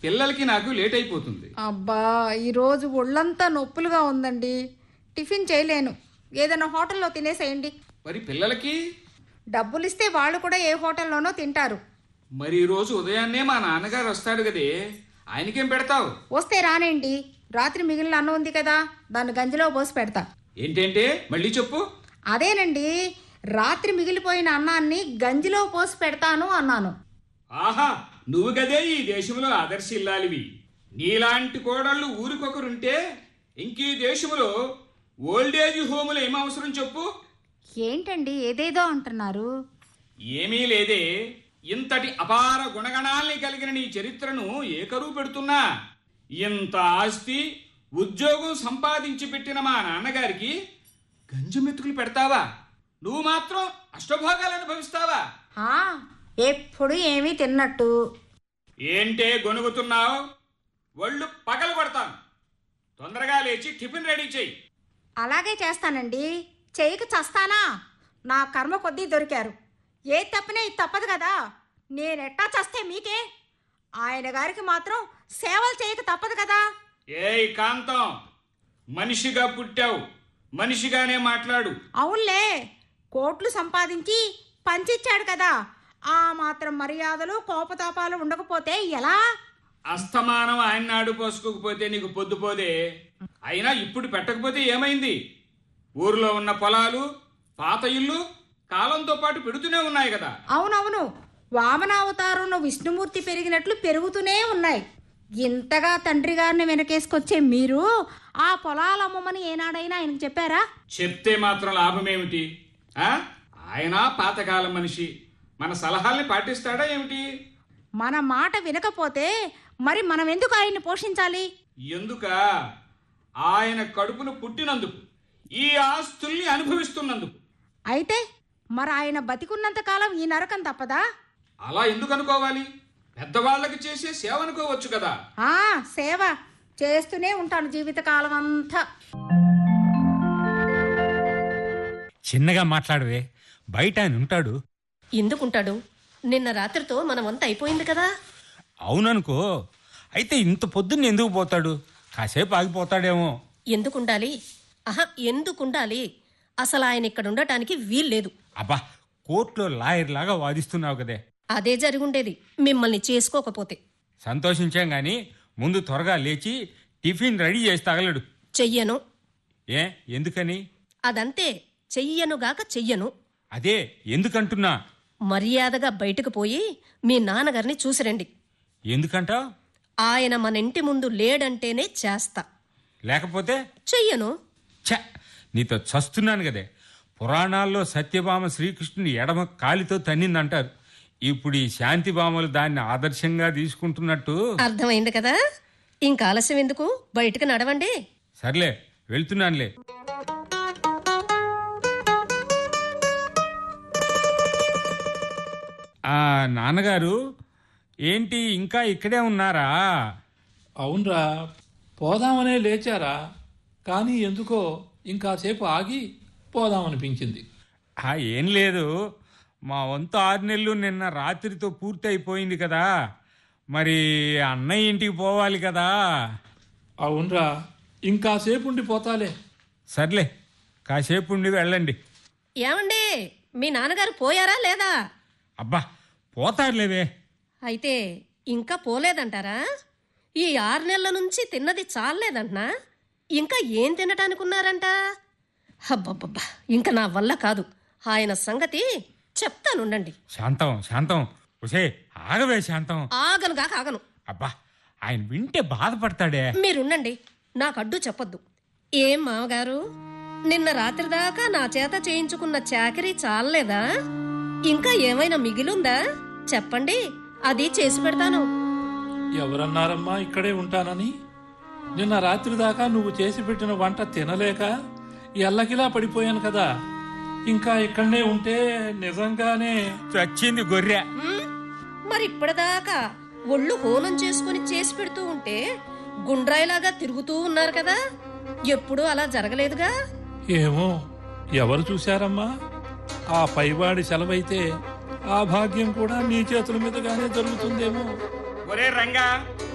పిల్లలకి నాకు లేట్ అయిపోతుంది అబ్బా ఈరోజు ఒళ్ళంతా నొప్పులుగా ఉందండి టిఫిన్ చేయలేను ఏదైనా హోటల్లో తినేసేయండి మరి పిల్లలకి డబ్బులు ఇస్తే వాళ్ళు కూడా ఏ హోటల్లోనో తింటారు మరి ఈ రోజు ఉదయాన్నే మా నాన్నగారు వస్తాడు కదే ఆయనకేం పెడతావు వస్తే రానేండి రాత్రి మిగిలిన అన్నం ఉంది కదా దాన్ని గంజిలో పోసి పెడతా ఏంటంటే మళ్ళీ చెప్పు అదేనండి రాత్రి మిగిలిపోయిన అన్నాన్ని గంజిలో పోసి పెడతాను అన్నాను ఆహా నువ్వు గదే ఈ దేశంలో ఆదర్శిల్లాలివి నీలాంటి కోడళ్ళు ఊరికొకరుంటే ఇంకీ దేశంలో ఓల్డేజ్ హోములు ఏం అవసరం చెప్పు ఏంటండి ఏదేదో అంటున్నారు ఏమీ లేదే ఇంతటి అపార గుణగణాల్ని కలిగిన నీ చరిత్రను ఏ కరువు పెడుతున్నా ఇంత ఆస్తి ఉద్యోగం సంపాదించి పెట్టిన మా నాన్నగారికి గంజి మెతుకులు పెడతావా నువ్వు మాత్రం అష్టభోగాలు అనుభవిస్తావా ఆ, ఎప్పుడు ఏమీ తిన్నట్టు ఏంటే గొనుగుతున్నావు ఒళ్ళు పగలు కొడతాను తొందరగా లేచి టిఫిన్ రెడీ చెయ్యి అలాగే చేస్తానండి చేయక చస్తానా నా కర్మ కొద్దీ దొరికారు ఏ తప్పనే ఇది తప్పదు కదా నేనెట్టా చస్తే మీకే ఆయన గారికి మాత్రం సేవలు చేయక తప్పదు కదా ఏయ్ కాంతం మనిషిగా పుట్టావు మనిషిగానే మాట్లాడు అవునులే కోట్లు సంపాదించి పంచిచ్చాడు కదా ఆ మాత్రం మర్యాదలు కోపతాపాలు ఉండకపోతే ఎలా అస్తమానం ఆయన నాడు పోసుకోకపోతే నీకు పొద్దుపోదే అయినా ఇప్పుడు పెట్టకపోతే ఏమైంది ఊర్లో ఉన్న పొలాలు పాత ఇల్లు కాలంతో పాటు పెడుతూనే ఉన్నాయి కదా అవునవును వామనావతారంలో విష్ణుమూర్తి పెరిగినట్లు పెరుగుతూనే ఉన్నాయి ఇంతగా తండ్రి గారిని వెనకేసుకొచ్చే మీరు ఆ పొలాలు అమ్మమని ఏనాడైనా ఆయనకు చెప్పారా చెప్తే మాత్రం లాభమేమిటి ఆ? ఆయన పాతకాలం మనిషి మన సలహాల్ని పాటిస్తాడా ఏమిటి మన మాట వినకపోతే మరి మనం ఎందుకు ఆయన్ని పోషించాలి ఎందుక ఆయన కడుపును పుట్టినందుకు ఈ ఆస్తుల్ని అనుభవిస్తున్నందుకు అయితే మరి ఆయన బతికున్నంత కాలం ఈ నరకం తప్పదా అలా ఎందుకు అనుకోవాలి పెద్దవాళ్ళకి చేసే సేవ అనుకోవచ్చు కదా ఆ సేవ చేస్తూనే ఉంటాను జీవితకాలం అంతా చిన్నగా మాట్లాడవే బయట ఆయన ఉంటాడు ఎందుకుంటాడు నిన్న రాత్రితో మనమంతా అయిపోయింది కదా అవుననుకో అయితే ఇంత పొద్దున్న ఎందుకు పోతాడు కాసేపు ఆగిపోతాడేమో ఎందుకుండాలి ఆహా ఎందుకుండాలి అసలు ఆయన ఇక్కడ ఉండటానికి వీల్లేదు అబ్బా కోర్టులో లాయర్ లాగా వాదిస్తున్నావు కదే అదే జరుగుండేది మిమ్మల్ని చేసుకోకపోతే సంతోషించాం గాని ముందు త్వరగా లేచి టిఫిన్ రెడీ చేసి తగలడు చెయ్యను ఏ ఎందుకని అదంతే చెయ్యనుగాక చెయ్యను అదే ఎందుకంటున్నా మర్యాదగా బయటకు పోయి మీ నాన్నగారిని చూసిరండి ఎందుకంటావు ఆయన మన ఇంటి ముందు లేడంటేనే చేస్తా లేకపోతే చెయ్యను ఛ నీతో చస్తున్నాను కదే పురాణాల్లో సత్యభామ శ్రీకృష్ణుని ఎడమ కాలితో తన్నిందంటారు ఇప్పుడు ఈ శాంతిభామలు దాన్ని ఆదర్శంగా తీసుకుంటున్నట్టు అర్థమైంది కదా ఇంకా ఆలస్యం ఎందుకు బయటకు నడవండి సర్లే వెళ్తున్నానులే ఆ నాన్నగారు ఏంటి ఇంకా ఇక్కడే ఉన్నారా అవునరా పోదామనే లేచారా కానీ ఎందుకో ఇంకాసేపు ఆగి పోదామనిపించింది ఆ, ఏం లేదు మా వంతు ఆరు నెలలు నిన్న రాత్రితో పూర్తి అయిపోయింది కదా మరి అన్నయ్య ఇంటికి పోవాలి కదా అవునరా ఇంకాసేపు ఉండి పోతాలే సర్లే కాసేపు ఉండి వెళ్ళండి ఏమండి మీ నాన్నగారు పోయారా లేదా అబ్బా పోతారులేవే అయితే ఇంకా పోలేదంటారా ఈ ఆరు నెలల నుంచి తిన్నది చాలేదంటనా ఇంకా ఏం తినటానికి ఉన్నారంట అబ్బబ్బబ్బా ఇంకా నా వల్ల కాదు ఆయన సంగతి చెప్తానుండండి శాంతం శాంతం ఉసే ఆగవే శాంతం ఆగనుగా కాగను అబ్బా ఆయన వింటే బాధపడతాడే మీరుండండి నాకు అడ్డు చెప్పొద్దు ఏం మామగారు నిన్న రాత్రి దాకా నా చేత చేయించుకున్న చాకరీ చాలలేదా ఇంకా ఏమైనా మిగిలుందా చెప్పండి అది చేసి పెడతాను ఎవరన్నారమ్మా ఇక్కడే ఉంటానని నిన్న రాత్రి దాకా నువ్వు చేసి పెట్టిన వంట తినలేక ఎల్లకిలా పడిపోయాను కదా ఇంకా ఇక్కడనే ఉంటే నిజంగానే చచ్చింది గొర్రె మ్మ్? మరి ఇప్పటిదాకా ఒళ్ళు హోనం చేసుకుని చేసి పెడుతూ ఉంటే గుండ్రాయిలాగా తిరుగుతూ ఉన్నారు కదా ఎప్పుడూ అలా జరగలేదుగా ఏమో ఎవరు చూశారమ్మా ఆ పైవాడి సెలవైతే ఆ భాగ్యం కూడా నీ చేతుల మీదుగానే జరుగుతుందేమో ఒరే రంగా